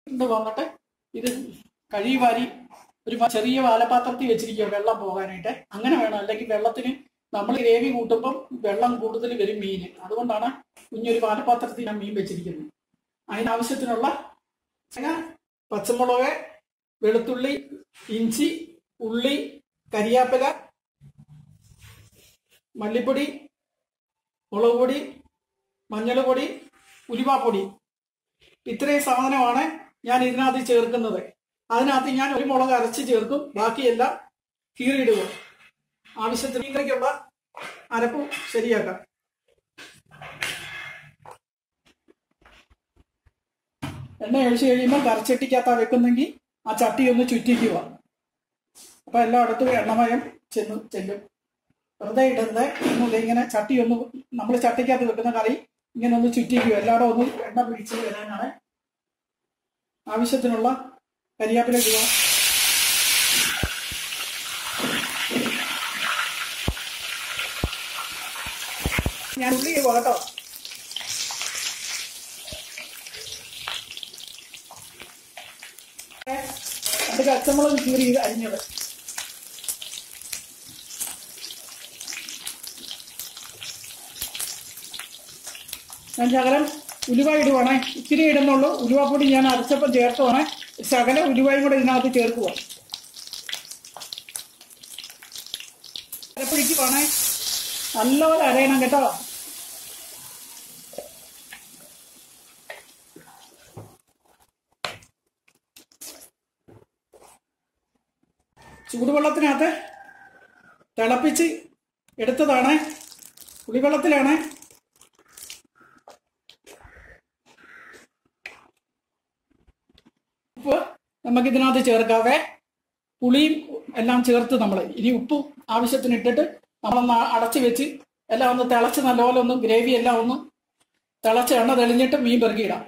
ഇത് വന്നിട്ട് ഇത് കഴുകി വാരി ഒരു മ- ചെറിയ വാലപാത്രത്തിൽ വെച്ചിരിക്കുക വെള്ളം പോകാനായിട്ട് അങ്ങനെ വേണം അല്ലെങ്കിൽ വെള്ളത്തിന് നമ്മൾ ഗ്രേവി കൂട്ടുമ്പം വെള്ളം കൂടുതൽ വരും മീന് അതുകൊണ്ടാണ് കുഞ്ഞൊരു വാലപാത്രത്തിൽ ഞാൻ മീൻ വെച്ചിരിക്കുന്നത് അതിനാവശ്യത്തിനുള്ള തേങ്ങ പച്ചമുളക് വെളുത്തുള്ളി ഇഞ്ചി ഉള്ളി കരിയാപ്പില മല്ലിപ്പൊടി മുളക് പൊടി മഞ്ഞൾ പൊടി ഉലുവാപ്പൊടി ഇത്രയും സാധനമാണ് ഞാൻ ഇതിനകത്ത് ചേർക്കുന്നത് അതിനകത്ത് ഞാൻ ഒരു മുളക് അരച്ച് ചേർക്കും ബാക്കിയെല്ലാം കീറിയിടുക ആവശ്യത്തിന് മീൻകറിക്കുള്ള അരപ്പും ശരിയാക്കാം എണ്ണ ഒഴിച്ച് കഴിയുമ്പോൾ കറച്ചട്ടിക്കകത്താ വെക്കുന്നെങ്കിൽ ആ ചട്ടി ഒന്ന് ചുറ്റിക്കുക അപ്പൊ എല്ലായിടത്തും എണ്ണമയം ചെന്ന് ചെല്ലും വെറുതെ ഇടരുത് ഒന്നുമില്ല ഇങ്ങനെ ചട്ടി ഒന്ന് നമ്മൾ ചട്ടിക്കകത്ത് വെക്കുന്ന കറി ഇങ്ങനെ ഒന്ന് ചുറ്റിക്കുക എല്ലായിടും ഒന്ന് എണ്ണ പിടിച്ച് വരാനാണ് ആവശ്യത്തിനുള്ള കരിയാപ്പില ഇടുക ഞാൻ ഉള്ളി ഇടുക കേട്ടോ അത് പച്ചമുളക് കീറി അരിഞ്ഞത് ഞാൻ ശകലം ഉലുവ ഇടുവാണേ ഇച്ചിരി ഇടുന്നുള്ളൂ ഉലുവപ്പൊടി ഞാൻ അരച്ചപ്പം ചേർത്തുവാണേ ശകലം ഉലുവയും കൂടെ ഇതിനകത്ത് ചേർക്കുക അരപ്പിടിക്കുവാണേ നല്ലപോലെ അരയണം കേട്ടോ ചൂടുവെള്ളത്തിനകത്ത് തിളപ്പിച്ച് എടുത്തതാണ് കുടിവെള്ളത്തിലാണ് ഉപ്പ് നമുക്ക് ഇതിനകത്ത് ചേർക്കാവേ പുളിയും എല്ലാം ചേർത്ത് നമ്മൾ ഇനി ഉപ്പും ആവശ്യത്തിന് ഇട്ടിട്ട് നമ്മളൊന്ന് അടച്ചു വെച്ച് എല്ലാം ഒന്ന് തിളച്ച് നല്ലപോലെ ഒന്ന് ഗ്രേവി എല്ലാം ഒന്ന് തിളച്ച് എണ്ണ തെളിഞ്ഞിട്ട് മീൻ പെറുക്കിയിടാം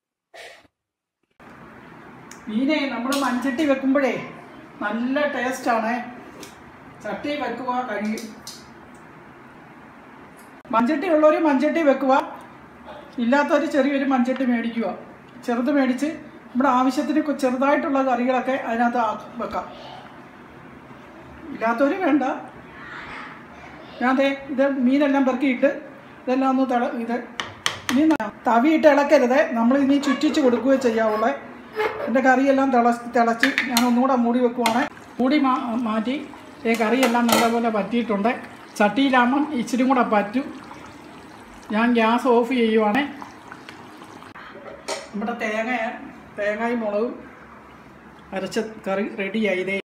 മീനെ നമ്മൾ മൺചട്ടി വെക്കുമ്പോഴേ നല്ല ടേസ്റ്റാണ് ചട്ടി വെക്കുക കഴിയും മൺചട്ടി ഉള്ളവർ മൺചട്ടി വെക്കുക ഇല്ലാത്തവർ ചെറിയൊരു മൺചട്ടി മേടിക്കുക ചെറുത് മേടിച്ച് നമ്മുടെ ആവശ്യത്തിന് കൊ- ചെറുതായിട്ടുള്ള കറികളൊക്കെ അതിനകത്ത് ആ- വെക്കാം ഇല്ലാത്തവർ വേണ്ട ഞാൻ ദേ ഇത് മീനെല്ലാം പെറുക്കിയിട്ട് ഇതെല്ലാം ഒന്ന് തിള ഇത് ഇനി ന- തവിയിട്ട് ഇളക്കരുത് നമ്മൾ ഇനി ചുറ്റിച്ച് കൊടുക്കുകയോ ചെയ്യാവുള്ളേ എൻ്റെ കറിയെല്ലാം തിള തിളച്ച് ഞാൻ ഒന്നുകൂടെ മൂടി വെക്കുവാണ് മൂടി മാ മാറ്റി ഈ കറിയെല്ലാം നല്ലപോലെ പറ്റിയിട്ടുണ്ട് ചട്ടിയിലാകുമ്പം ഇച്ചിരി കൂടെ പറ്റും ഞാൻ ഗ്യാസ് ഓഫ് ചെയ്യുവാണേ നമ്മുടെ തേങ്ങ തേങ്ങയും മുളകും അരച്ച കറി റെഡിയായി ഇതേ